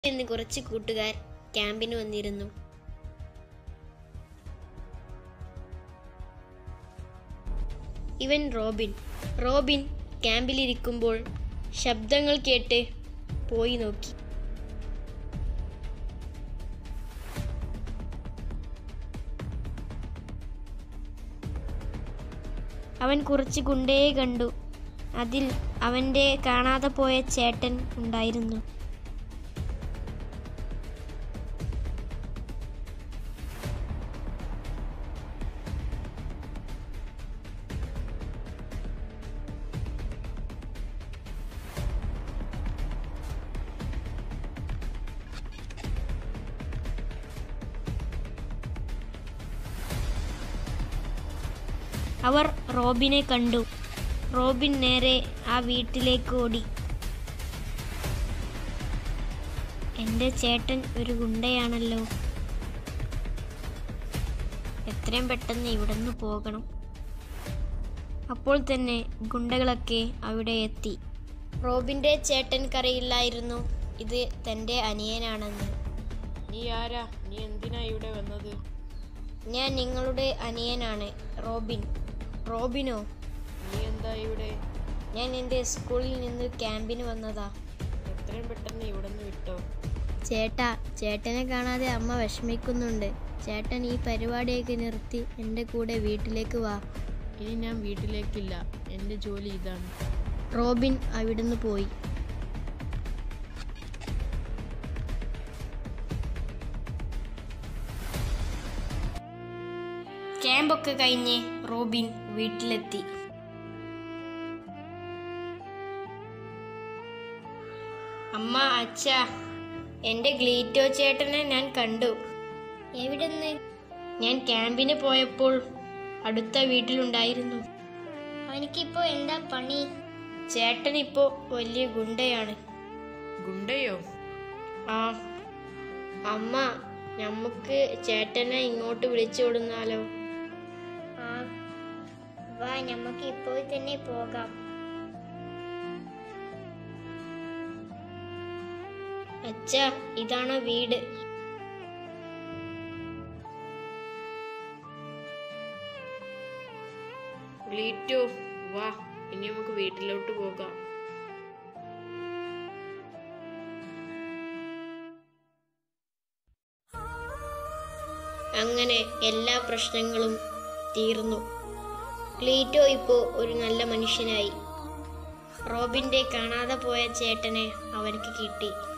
എന്ന് കുറച്ച് കൂട്ടുകാർ ക്യാമ്പിന് വന്നിരുന്നു ഇവൻ റോബിൻ റോബിൻ ക്യാമ്പിലിരിക്കുമ്പോൾ ശബ്ദങ്ങൾ കേട്ട് പോയി നോക്കി അവൻ കുറച്ച് ഗുണ്ടയെ കണ്ടു അതിൽ അവൻ്റെ കാണാതെ പോയ ചേട്ടൻ ഉണ്ടായിരുന്നു അവർ റോബിനെ കണ്ടു റോബിൻ നേരെ ആ വീട്ടിലേക്ക് ഓടി എൻ്റെ ചേട്ടൻ ഒരു ഗുണ്ടയാണല്ലോ എത്രയും പെട്ടെന്ന് ഇവിടുന്ന് പോകണം അപ്പോൾ തന്നെ ഗുണ്ടകളൊക്കെ അവിടെ എത്തി റോബിൻ്റെ ചേട്ടൻക്കറിയില്ലായിരുന്നു ഇത് തൻ്റെ അനിയനാണെന്ന് നീ ആരാ നീ എന്തിനാ ഇവിടെ വന്നത് ഞാൻ നിങ്ങളുടെ അനിയനാണ് റോബിൻ റോബിനോ നീ എന്താ ഇവിടെ ഞാൻ എൻ്റെ സ്കൂളിൽ നിന്ന് ക്യാമ്പിന് വന്നതാ എത്രയും പെട്ടെന്ന് ഇവിടെ നിന്ന് വിട്ടോ ചേട്ടാ ചേട്ടനെ കാണാതെ അമ്മ വിഷമിക്കുന്നുണ്ട് ചേട്ടൻ ഈ പരിപാടിയൊക്കെ നിർത്തി എൻ്റെ കൂടെ വീട്ടിലേക്ക് വാ ഇനി ഞാൻ വീട്ടിലേക്കില്ല എൻ്റെ ജോലി ഇതാണ് റോബിൻ അവിടുന്ന് പോയി ക്യാമ്പൊക്കെ കഴിഞ്ഞ് റോബിൻ വീട്ടിലെത്തി അമ്മ അച്ഛ എൻ്റെ ഗ്ലീറ്റോ ചേട്ടനെ ഞാൻ കണ്ടു എവിടെന്ന് ഞാൻ ക്യാമ്പിന് പോയപ്പോൾ അടുത്ത വീട്ടിലുണ്ടായിരുന്നു അവനിക്കിപ്പോ എന്താ പണി ചേട്ടൻ ഇപ്പോ വലിയ ഗുണ്ടയാണ് ഗുണ്ടയോ ആ അമ്മ നമുക്ക് ചേട്ടനെ ഇങ്ങോട്ട് വിളിച്ചു കൊടുന്നാലോ ആ വാ നമുക്ക് ഇപ്പോൾ തന്നെ പോകാം അച്ഛ ഇതാണ് വീട് ഗ്ലീറ്റോ വാ ഇനി നമുക്ക് വീട്ടിലോട്ട് പോകാം അങ്ങനെ എല്ലാ പ്രശ്നങ്ങളും തീർന്നു ക്ലീറ്റോ ഇപ്പോൾ ഒരു നല്ല മനുഷ്യനായി റോബിന്റെ കാണാതെ പോയ ചേട്ടനെ അവനക്ക് കിട്ടി